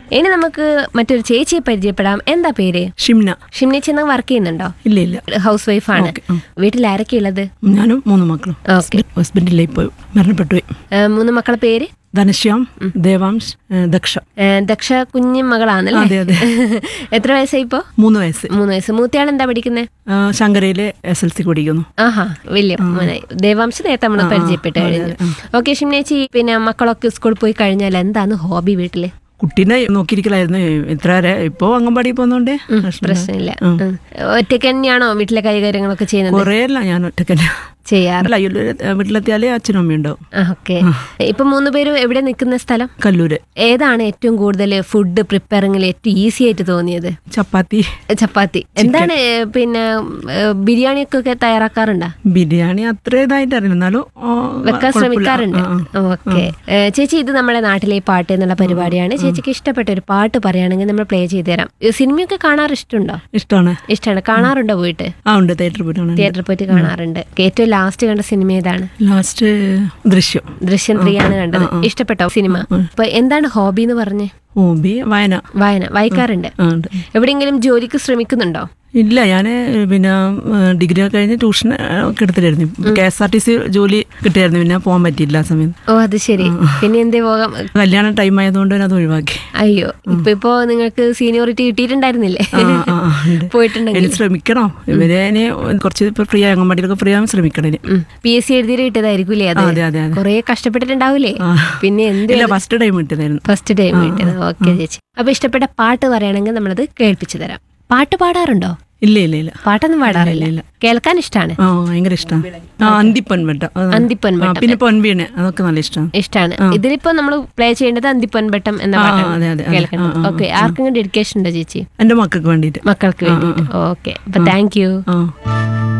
ഇനി നമുക്ക് മറ്റൊരു ചേച്ചിയെ പരിചയപ്പെടാം എന്താ പേര് ഷിംന ഷിംനി ചെന്ന വർക്ക് ചെയ്യുന്നുണ്ടോ ഇല്ല ഇല്ല ഹൗസ് വൈഫാണ് ഓക്കെ, ഉം. വീട്ടിൽ ആരൊക്കെ ഉള്ളത് ഞാനും മൂന്ന് മക്കളും ഓക്കെ ഹസ്ബൻഡില്ല ഇപ്പോൾ മരണപ്പെട്ടു പോയി ഏ, മൂന്ന് മക്കളെ പേര് ധനശ്യാം ദേവാംശ് ഏ, ദക്ഷ ഏ, ദക്ഷ കുഞ്ഞു മകളാണല്ലേ അതെ, അതെ. എത്ര വയസ്സായി ഇപ്പോ മൂന്ന് വയസ്സ് മൂന്ന് വയസ്സ് മൂത്തയാൾ എന്താ പഠിക്കുന്നത് ആ, ശങ്കരയിലെ എസ് എൽ സി പഠിക്കുന്നു ആഹാ വലിയ മോനായി ദേവാംശ നേരത്തെ നമ്മൾ പരിചയപ്പെട്ട് കഴിഞ്ഞു ഓക്കെ ഷിംനേച്ചി പിന്നെ മക്കളൊക്കെ സ്കൂളിൽ പോയി കഴിഞ്ഞാൽ എന്താണ് ഹോബി വീട്ടില് കുട്ടീനെ നോക്കിയിരിക്കലായിരുന്നു ഇത്ര വരെ ഇപ്പോ അംഗൻവാടി പോകുന്നോണ്ട് പ്രശ്നമില്ല ഉം. ഒറ്റയ്ക്ക് തന്നെയാണോ വീട്ടിലെ കൈകാര്യങ്ങളൊക്കെ ചെയ്യുന്നത് കുറേ അല്ല ഞാൻ ഒറ്റക്കന്നെ ചെയ്യാറ് അല്ല അയ്യോ വീട്ടിലെത്തിയാലേ അച്ഛനും അമ്മയും ഉണ്ടാവും ഓക്കെ ഇപ്പൊ മൂന്ന് പേരും എവിടെ നിൽക്കുന്ന സ്ഥലം കല്ലൂര് ഏതാണ് ഏറ്റവും കൂടുതൽ ഫുഡ് പ്രിപ്പയറിംഗിൽ ഏറ്റവും ഈസി ആയിട്ട് തോന്നിയത് ചപ്പാത്തി ചപ്പാത്തി എന്താണ് ഏ, പിന്നെ ബിരിയാണി ഒക്കെ തയ്യാറാക്കാറുണ്ടോ ബിരിയാണി അത്ര ഇതായിട്ട് അറിയില്ല എന്നാലും ആ, വെക്കാൻ കുഴപ്പമില്ല. ശ്രമിക്കാറുണ്ട് ആ, ആ. ഓക്കെ ചേച്ചി ഇത് നമ്മുടെ നാട്ടിലെ പാട്ട് എന്നുള്ള പരിപാടിയാണ് ചേച്ചിക്ക് ഇഷ്ടപ്പെട്ട ഒരു പാട്ട് പറയുകയാണെങ്കിൽ നമ്മൾ പ്ലേ ചെയ്ത് തരാം ഈ സിനിമയൊക്കെ കാണാറ് ഇഷ്ടമുണ്ടോ ഇഷ്ടമാണ് ഇഷ്ടമാണ് കാണാറുണ്ടോ പോയിട്ട് ആ ഉണ്ട് തിയേറ്ററിൽ പോയിട്ടാണ് തിയേറ്ററിൽ പോയിട്ട് കാണാറുണ്ട് ഏറ്റവും ലാസ്റ്റ് കണ്ട സിനിമ ഏതാണ് ലാസ്റ്റ് ദൃശ്യം ദൃശ്യം ത്രീ ആണ് കണ്ടത് ഇഷ്ടപ്പെട്ടോ സിനിമ അപ്പൊ എന്താണ് ഹോബി എന്ന് പറഞ്ഞ് ഹോബി വായന വായന വായിക്കാറുണ്ട് ആ, ഉണ്ട് എവിടെയെങ്കിലും ജോലിക്ക് ശ്രമിക്കുന്നുണ്ടോ ഇല്ല ഞാൻ പിന്നെ ഡിഗ്രി ഒക്കെ കഴിഞ്ഞ് ട്യൂഷൻ ഒക്കെ എടുത്തിട്ടായിരുന്നു K S R T C ജോലി കിട്ടിയായിരുന്നു പിന്നെ പോകാൻ പറ്റിയില്ല ആ സമയത്ത് ഓ അത് ശരി പിന്നെ എന്തേ പോകാം കല്യാണ ടൈം ആയതുകൊണ്ട് തന്നെ അത് ഒഴിവാക്കി അയ്യോ ഇപ്പൊ ഇപ്പോ നിങ്ങൾക്ക് സീനിയോറിറ്റി കിട്ടിയിട്ടുണ്ടായിരുന്നില്ലേ ആ, ആ, ആ, ഉണ്ട്. പോയിട്ടുണ്ടെങ്കിൽ ഇനി ശ്രമിക്കണം ഇവരെ ഇനി കുറച്ച് ഇപ്പൊ ഫ്രീ അംഗൻവാടിയിലൊക്കെ ഫ്രീ ആവാൻ ശ്രമിക്കണം ഇനി പി എസ് സി എഴുതി കിട്ടിയതായിരിക്കൂലേ അത് ആ, അതെ അതെ അതെ കൊറേ കഷ്ടപ്പെട്ടിട്ടുണ്ടാവൂലേ ആ. പിന്നെ എന്ത് ഇല്ല ഫസ്റ്റ് ടൈം കിട്ടിയതായിരുന്നു ഫസ്റ്റ് ടൈം കിട്ടിയത് ഓക്കെ ചേച്ചി അപ്പൊ ഇഷ്ടപ്പെട്ട പാട്ട് പറയുകയാണെങ്കിൽ നമ്മളത് കേൾപ്പിച്ചു തരാം പാട്ട് പാടാറുണ്ടോ ഇല്ല ഇല്ല ഇല്ല പാട്ടൊന്നും പാടാറില്ല ഇല്ല, ഇല്ല. കേൾക്കാൻ ഇഷ്ടമാണ് ആ ഭയങ്കര ഇഷ്ടമാണ് ആ അന്തിപ്പൊൻവട്ടം അത് അന്തിപ്പൊൻവട്ടം. ആ, പിന്നെ പൊൻവീണ് അതൊക്കെ നല്ല ഇഷ്ടമാണ് ഇഷ്ടമാണ് ഇതിലിപ്പോ നമ്മൾ പ്ലേ ചെയ്യേണ്ടത് അന്തിപ്പൊൻപട്ടം എന്ന ആ, പാട്ടാണ് അതെ, അതെ, അതെ. കേൾക്കണം ആ, ആ, ഓക്കെ ആർക്കെങ്കിലും ഡെഡിക്കേഷൻ ഉണ്ടോ ചേച്ചി എൻ്റെ മക്കൾക്ക് വേണ്ടിയിട്ട് മക്കൾക്ക് വേണ്ടിയിട്ട് ഓക്കെ അപ്പൊ താങ്ക് യു ആ